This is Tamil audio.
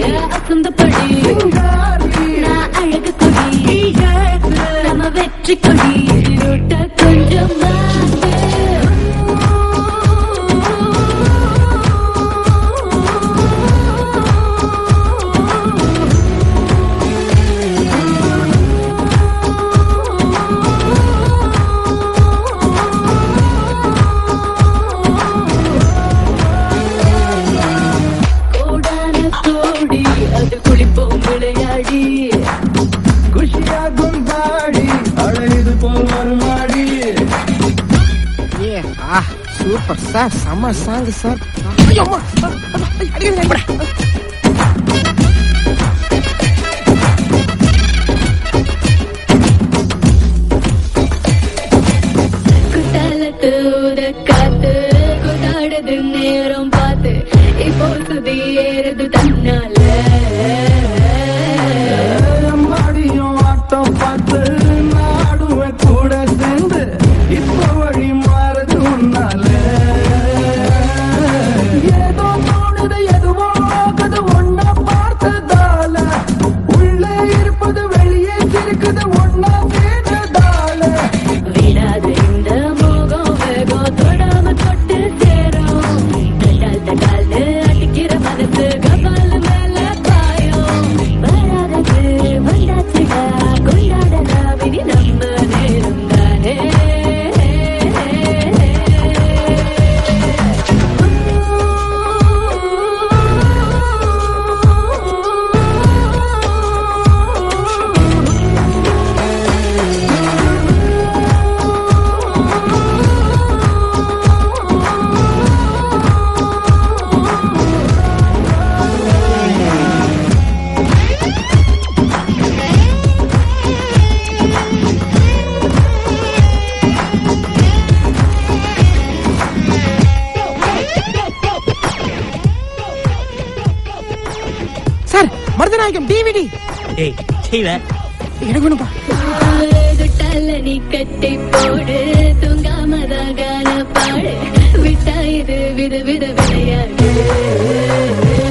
அசந்தபடி நான் அழகு கொடி நம்ம வெற்றி கொடி இருட்ட கொஞ்சம் கோடான கோடி அது குளிப்போம் விளையாடி குஷியாகும் பாடி அழகு போல் வரும் மாடி ஏ ஆ சூப்பர் சார் செம்ம சாங் சார் குத்தாலத்து ஊத காத்து கொண்டாடுது நேரம் பார்த்து இப்போ சுதி ஏறுது தன்னால மாடியும் ஆட்டம் பார்த்து நாடுவேன் கூட சேர்ந்து இப்ப வழி மாறுது உன்னால ஏதோ தோணுது எதுவோ ஆகுது ஒன்னா பார்த்ததால உள்ளே இருப்பது வெளியே இருக்குது ஒன்னா சேர்ந்ததால விடாது இந்த மோகம் வேகம் தொடாம தொட்டு சேரும் தட்டால் தட்டால்னு அடிக்கிற மனசு கபால் மேல பாயும் வராதது வந்தாச்சுடா கொண்டாடடா விதி நம்ம நேரம் தானே சார் மருதநாயகம் டிவிடி டேய் செய்வேன் எனக்கு வேணும்பா தொட்டால நீ கட்டி போடு தூங்காமதான் கான பாடு விட்டா இது வித வித விளையாடு